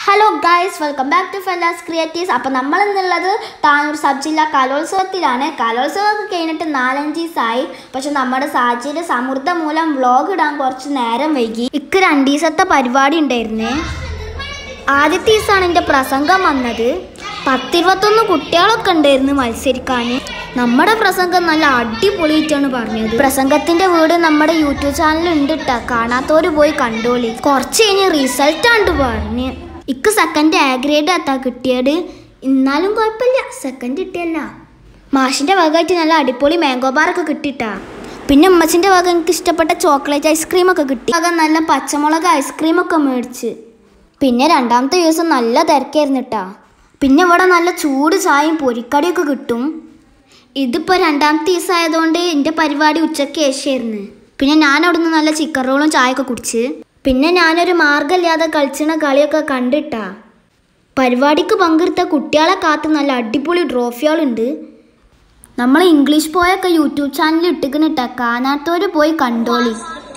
hello guys welcome back to fellas creatives അപ്പോൾ നമ്മൾ എന്നുള്ളത് താനൂർ സബ് ജില്ലാ കലോത്സവത്തിലാണ് കലോത്സവമൊക്കെ കഴിഞ്ഞിട്ട് നാലഞ്ച് ദിവസമായി പക്ഷെ നമ്മുടെ സാച്ചിയുടെ സമൃദ്ധ മൂലം വ്ളോഗ് ഇടാൻ കുറച്ച് നേരം വൈകി ഇക്ക് രണ്ട് ദിവസത്തെ പരിപാടി ഉണ്ടായിരുന്നേ ആദ്യത്തെ ദിവസമാണ് എൻ്റെ പ്രസംഗം വന്നത് പത്തിരുപത്തൊന്ന് കുട്ടികളൊക്കെ ഉണ്ടായിരുന്നു മത്സരിക്കാൻ നമ്മുടെ പ്രസംഗം നല്ല അടിപൊളിയായിട്ടാണ് പറഞ്ഞത് പ്രസംഗത്തിന്റെ വീട് നമ്മുടെ യൂട്യൂബ് ചാനലിൽ ഉണ്ട് കേട്ടോ കാണാത്തവര് പോയി കണ്ടോളി കുറച്ച് കഴിഞ്ഞ് റിസൾട്ട് ആണ് പറഞ്ഞ് ഇക്ക് സെക്കൻഡ് എ ഗ്രേഡ് എത്താ കിട്ടിയത് എന്നാലും കുഴപ്പമില്ല സെക്കൻഡ് കിട്ടിയല്ല മാഷിന്റെ വകമായിട്ട് നല്ല അടിപൊളി മാംഗോ ബാറൊക്കെ കിട്ടിട്ടാ പിന്നെ ഉമ്മച്ചിന്റെ വക എനിക്ക് ഇഷ്ടപ്പെട്ട ചോക്ലേറ്റ് ഐസ്ക്രീം ഒക്കെ കിട്ടി വക നല്ല പച്ചമുളക് ഐസ്ക്രീം ഒക്കെ മേടിച്ച് പിന്നെ രണ്ടാമത്തെ ദിവസം നല്ല തിരക്കായിരുന്നു കേട്ടാ പിന്നെ ഇവിടെ നല്ല ചൂട് ചായയും പൊരിക്കടിയൊക്കെ കിട്ടും ഇതിപ്പോൾ രണ്ടാമത്തെ ദിവസം ആയതുകൊണ്ട് എൻ്റെ പരിപാടി ഉച്ചയ്ക്ക് ശേഷമായിരുന്നു പിന്നെ ഞാൻ അവിടുന്ന് നല്ല ചിക്കൻ റോളും ചായയൊക്കെ കുടിച്ച് പിന്നെ ഞാനൊരു മാർഗമില്ലാതെ കളിച്ചണ കളിയൊക്കെ കണ്ടിട്ടാ പരിപാടിക്ക് പങ്കെടുത്ത കുട്ടികളെ കാത്ത് നല്ല അടിപൊളി ട്രോഫികളുണ്ട് നമ്മൾ ഇംഗ്ലീഷ് പോയൊക്കെ യൂട്യൂബ് ചാനലിൽ ഇട്ടിക്കണിട്ടാ കാണാത്തവര് പോയി കണ്ടോളി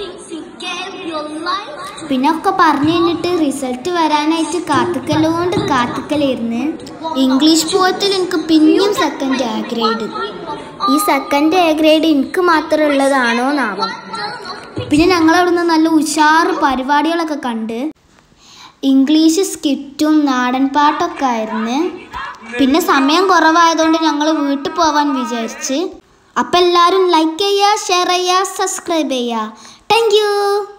പിന്നെ ഒക്കെ പറഞ്ഞു കഴിഞ്ഞിട്ട് റിസൾട്ട് വരാനായിട്ട് കാത്തിക്കലോണ്ട് കാത്തിക്കലായിരുന്നു ഇംഗ്ലീഷ് പോയത്തിൽ എനിക്ക് പിന്നെയും സെക്കൻഡ് എ ഗ്രേഡ് ഈ സെക്കൻഡ് എ ഗ്രേഡ് എനിക്ക് മാത്രം ഉള്ളതാണോ എന്നാവാം പിന്നെ ഞങ്ങൾ അവിടുന്ന് നല്ല ഉഷാറ് പരിപാടികളൊക്കെ കണ്ട് ഇംഗ്ലീഷ് സ്കിറ്റും നാടൻ പാട്ടൊക്കെ ആയിരുന്നു പിന്നെ സമയം കുറവായതുകൊണ്ട് ഞങ്ങൾ വീട്ടിൽ പോവാൻ വിചാരിച്ച് അപ്പം എല്ലാവരും ലൈക്ക് ചെയ്യുക ഷെയർ ചെയ്യുക സബ്സ്ക്രൈബ് ചെയ്യുക താങ്ക് യു